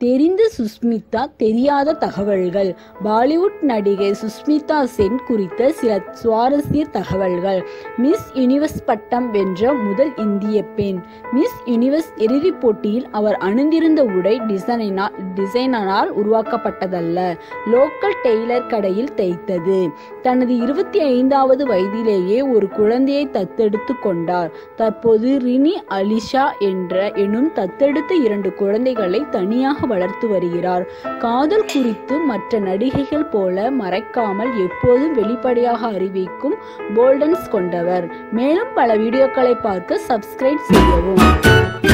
தெரிந்த சுஸ்மிதா தெரியாத தகவல்கள் பாலிவுட் நடிகை சுஸ்மிதா சென் குறித்த சில சுவாரஸ்ய தகவல்கள் மிஸ் யுனிவர்ஸ் பட்டம் வென்ற முதல் இந்திய பெண் மிஸ் யுனிவர்ஸ் இறுதிப் போட்டியில் அவர் அணிந்திருந்த உடை டிசைனா- டிசைனரால் உருவாக்கப்பட்டதல்ல லோக்கல் டெய்லர் கடையில் தைத்தது தனது இருபத்தி ஐந்தாவது வயதிலேயே ஒரு குழந்தையை தத்தெடுத்து கொண்டார் தற்போது ரினி அலிஷா என்ற எனும் தத்தெடுத்த இரண்டு குழந்தைகளை தனியாக வளர்த்து வருகிறார் காதல் குறித்து மற்ற நடிகைகள் போல மறைக்காமல் எப்போதும் வெளிப்படையாக அறிவிக்கும் போல்டன்ஸ் கொண்டவர் மேலும் பல வீடியோக்களை பார்க்க சப்ஸ்கிரைப் செய்யவும்